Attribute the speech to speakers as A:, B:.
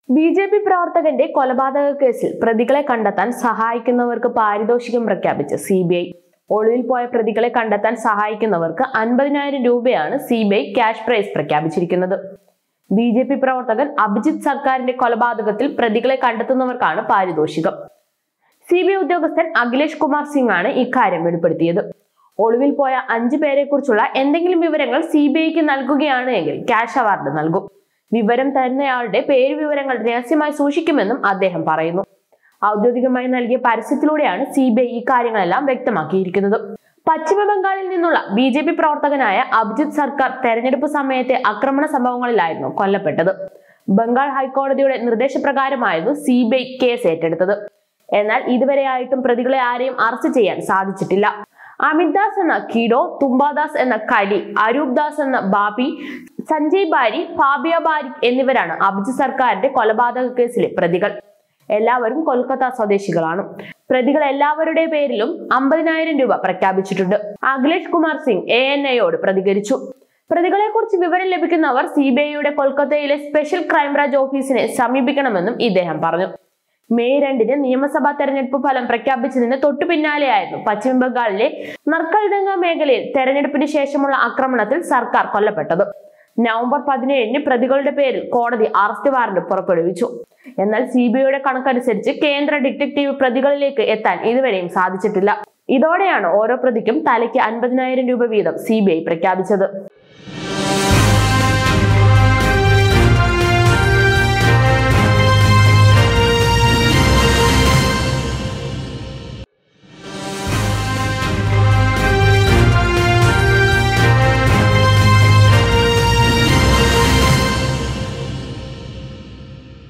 A: B J P പ്രവർത്തകന്റെ കൊലപാതക കേസിൽ പ്രതികളെ കണ്ടെത്താൻ സഹായിക്കുന്നവർക്ക് പാരിതോഷികം പ്രഖ്യാപിച്ച് സി ബി ഐ ഒളിവിൽ പോയ പ്രതികളെ കണ്ടെത്താൻ സഹായിക്കുന്നവർക്ക് അൻപതിനായിരം രൂപയാണ് C B I cash prize പ്രഖ്യാപിച്ചിരിക്കുന്നത് ബി ജെ പി പ്രവർത്തകൻ അഭിജിത്ത് സർക്കാരിന്റെ കൊലപാതകത്തിൽ പ്രതികളെ കണ്ടെത്തുന്നവർക്കാണ് പാരിതോഷികം സി ബി ഐ ഉദ്യോഗസ്ഥൻ അഖിലേഷ് കുമാർ സിംഗ് ആണ് ഇക്കാര്യം വെളിപ്പെടുത്തിയത് ഒളിവിൽ പോയ അഞ്ചു പേരെ കുറിച്ചുള്ള എന്തെങ്കിലും വിവരങ്ങൾ സി ബി ഐക്ക് നൽകുകയാണ് എങ്കിൽ ക്യാഷ് അവാർഡ് നൽകും വിവരം തരുന്നയാളുടെ പേര് വിവരങ്ങൾ രഹസ്യമായി സൂക്ഷിക്കുമെന്നും അദ്ദേഹം പറയുന്നു ഔദ്യോഗികമായി നൽകിയ പരസ്യത്തിലൂടെയാണ് സി ബി ഐ ഇക്കാര്യങ്ങളെല്ലാം വ്യക്തമാക്കിയിരിക്കുന്നത് പശ്ചിമ ബംഗാളിൽ നിന്നുള്ള ബി ജെ പി പ്രവർത്തകനായ അഭിജിത്ത് സർക്കാർ തെരഞ്ഞെടുപ്പ് സമയത്തെ ആക്രമണ സംഭവങ്ങളിലായിരുന്നു കൊല്ലപ്പെട്ടത് ബംഗാൾ ഹൈക്കോടതിയുടെ നിർദ്ദേശപ്രകാരമായിരുന്നു സി ബി ഐ കേസ് ഏറ്റെടുത്തത് എന്നാൽ ഇതുവരെയായിട്ടും പ്രതികളെ ആരെയും അറസ്റ്റ് ചെയ്യാൻ സാധിച്ചിട്ടില്ല അമിത് ദാസ് എന്ന കിഡോ തുംബാദാസ് എന്ന കടി അരൂപ് ദാസ് എന്ന ബാബി സഞ്ജയ് ബാരി ഫാബിയ ബാരിക് എന്നിവരാണ് അഭിജിത്ത് സർക്കാരിന്റെ കൊലപാതക കേസിലെ പ്രതികൾ എല്ലാവരും കൊൽക്കത്ത സ്വദേശികളാണ് പ്രതികൾ എല്ലാവരുടെ പേരിലും അമ്പതിനായിരം രൂപ പ്രഖ്യാപിച്ചിട്ടുണ്ട് അഖിലേഷ് കുമാർ സിംഗ് എ എൻ ഐയോട് പ്രതികരിച്ചു പ്രതികളെ കുറിച്ച് വിവരം ലഭിക്കുന്നവർ സി ബി ഐയുടെ കൊൽക്കത്തയിലെ സ്പെഷ്യൽ ക്രൈംബ്രാഞ്ച് ഓഫീസിനെ സമീപിക്കണമെന്നും ഇദ്ദേഹം പറഞ്ഞു മെയ് രണ്ടിന് നിയമസഭാ തെരഞ്ഞെടുപ്പ് ഫലം പ്രഖ്യാപിച്ചതിന് തൊട്ടു പിന്നാലെയായിരുന്നു പശ്ചിമ ബംഗാളിലെ നർക്കൽഡംഗ മേഖലയിൽ തെരഞ്ഞെടുപ്പിന് ശേഷമുള്ള ആക്രമണത്തിൽ സർക്കാർ കൊല്ലപ്പെട്ടത് നവംബർ പതിനേഴിന് പ്രതികളുടെ പേരിൽ കോടതി അറസ്റ്റ് വാറന്റ് പുറപ്പെടുവിച്ചു എന്നാൽ സി ബി ഐയുടെ കണക്കനുസരിച്ച് കേന്ദ്ര ഡിറ്റക്റ്റീവ് പ്രതികളിലേക്ക് എത്താൻ ഇതുവരെയും സാധിച്ചിട്ടില്ല ഇതോടെയാണ് ഓരോ പ്രതിക്കും തലയ്ക്ക് അൻപതിനായിരം രൂപ വീതം സി ബി ഐ പ്രഖ്യാപിച്ചത്